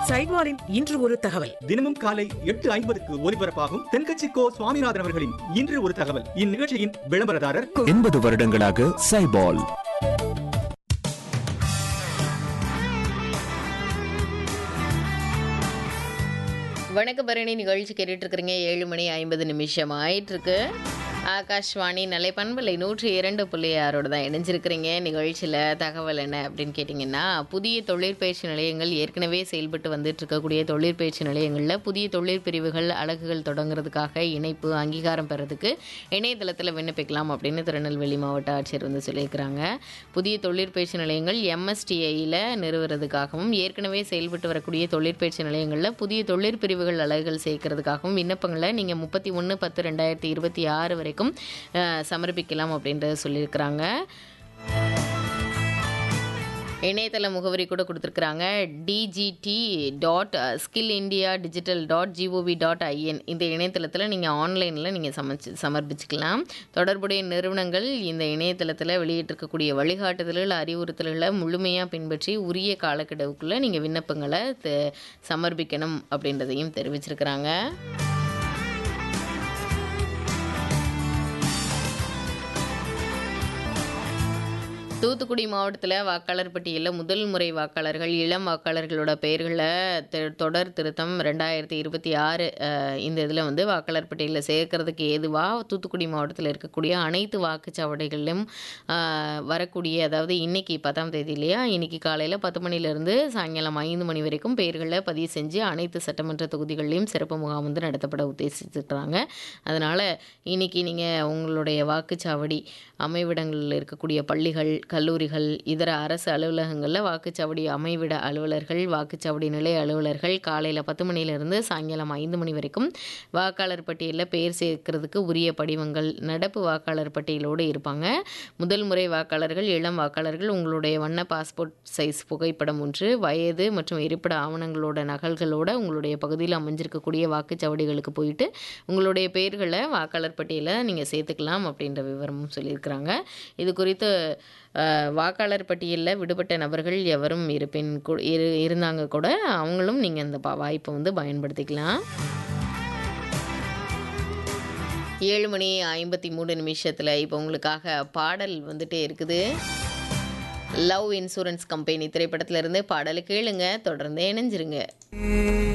சைட்வாரின் இன்று ஒரு தகவல் தினமும் காலை எட்டு ஐம்பதுக்கு ஒலிபரப்பாகும் தென்கட்சி கோ சுவாமிநாதன் அவர்களின் இன்று ஒரு தகவல் இந்நிகழ்ச்சியின் விளம்பரதாரர் எண்பது வருடங்களாக சைபால் வணக்க பரணி நிகழ்ச்சி கேட்டுட்டு இருக்கிறீங்க ஏழு மணி ஐம்பது நிமிஷம் ஆயிட்டு இருக்கு ஆகாஷ்வாணி நிலை பண்பலை நூற்றி இரண்டு புள்ளி ஆறோட தான் இணைஞ்சிருக்கிறீங்க நிகழ்ச்சியில் தகவல் என்ன அப்படின்னு கேட்டிங்கன்னா புதிய தொழிற்பயிற்சி நிலையங்கள் ஏற்கனவே செயல்பட்டு வந்துட்டு இருக்கக்கூடிய தொழிற்பயிற்சி நிலையங்களில் புதிய தொழிற்பிரிவுகள் அலகுகள் தொடங்குறதுக்காக இணைப்பு அங்கீகாரம் பெறதுக்கு இணையதளத்தில் விண்ணப்பிக்கலாம் அப்படின்னு திருநெல்வேலி மாவட்ட ஆட்சியர் வந்து சொல்லியிருக்கிறாங்க புதிய தொழிற்பயிற்சி நிலையங்கள் எம்எஸ்டிஐயில் நிறுவுறதுக்காகவும் ஏற்கனவே செயல்பட்டு வரக்கூடிய தொழிற்பயிற்சி நிலையங்களில் புதிய தொழிற்பிரிவுகள் அலகுகள் சேர்க்கறதுக்காகவும் விண்ணப்பங்களை நீங்கள் முப்பத்தி ஒன்று பத்து ரெண்டாயிரத்தி இருபத்தி ஆறு வரைக்கும் அஹ், சமர்ப்பிக்கலாம் அப்படின்றத சொல்லியிருக்கிறாங்க இணையதள முகவரி கூட கொடுத்துருக்குறாங்க DGT dot skill India digital dot GOV dot IN இந்த இணையதளத்தில் நீங்கள் ஆன்லைனில் நீங்கள் சமைச்சு சமர்ப்பிச்சுக்கலாம் தொடர்புடைய நிறுவனங்கள் இந்த இணையதளத்தில் வெளியிட்டிருக்கக்கூடிய வழிகாட்டுதல்கள் அறிவுறுத்தல்களை முழுமையாக பின்பற்றி உரிய காலக்கெடுவுக்குள்ளே நீங்கள் விண்ணப்பங்களை தெ- சமர்ப்பிக்கணும் அப்படின்றதையும் தெரிவிச்சிருக்கிறாங்க தூத்துக்குடி மாவட்டத்தில் வாக்காளர் பட்டியலில் முதல் முறை வாக்காளர்கள் இளம் வாக்காளர்களோட பெயர்களை தெ- தொடர் திருத்தம் ரெண்டாயிரத்தி இருபத்தி ஆறு இந்த இதில் வந்து வாக்காளர் பட்டியலில் சேர்க்கறதுக்கு ஏதுவாக தூத்துக்குடி மாவட்டத்தில் இருக்கக்கூடிய அனைத்து வாக்குச்சாவடிகளிலும் அஹ், வரக்கூடிய அதாவது இன்னைக்கு பத்தாம் தேதி இல்லையா இன்னைக்கு காலையில் பத்து மணிலேருந்து சாயங்காலம் ஐந்து மணி வரைக்கும் பெயர்களை பதிவு செஞ்சு அனைத்து சட்டமன்ற தொகுதிகளிலும் சிறப்பு முகாம் வந்து நடத்தப்பட உத்தேசிச்சிருக்கிறாங்க அதனால் இன்னைக்கு நீங்கள் உங்களுடைய வாக்குச்சாவடி அமைவிடங்களில் இருக்கக்கூடிய பள்ளிகள் கல்லூரிகள் இதர அரசு அலுவலகங்களில் வாக்குச்சாவடி அமைவிட அலுவலர்கள் வாக்குச்சாவடி நிலைய அலுவலர்கள் காலையில் பத்து மணியிலிருந்து சாயங்காலம் ஐந்து மணி வரைக்கும் வாக்காளர் பட்டியலில் பெயர் சேர்க்கறதுக்கு உரிய படிவங்கள் நடப்பு வாக்காளர் பட்டியலோடு இருப்பாங்க முதல் முறை வாக்காளர்கள் இளம் வாக்காளர்கள் உங்களுடைய வண்ண பாஸ்போர்ட் சைஸ் புகைப்படம் ஒன்று வயது மற்றும் இருப்பிட ஆவணங்களோட நகல்களோட உங்களுடைய பகுதியில் அமைஞ்சிருக்கக்கூடிய வாக்குச்சாவடிகளுக்கு போயிட்டு உங்களுடைய பெயர்களை வாக்காளர் பட்டியலில் நீங்கள் சேர்த்துக்கலாம் அப்படின்ற விவரமும் சொல்லியிருக்கிறாங்க இது குறித்து அஹ், வாக்காளர் பட்டியலில் விடுபட்ட நபர்கள் எவரும் இருப்பின் கூ- இரு இருந்தாங்க கூட அவங்களும் நீங்கள் இந்த ப- வாய்ப்பை வந்து பயன்படுத்திக்கலாம் ஏழு மணி ஐம்பத்தி மூணு நிமிஷத்தில் இப்போ உங்களுக்காக பாடல் வந்துட்டே இருக்குது லவ் இன்சூரன்ஸ் கம்பெனி திரைப்படத்துல இருந்து பாடலை கேளுங்க தொடர்ந்து இணைஞ்சிருங்க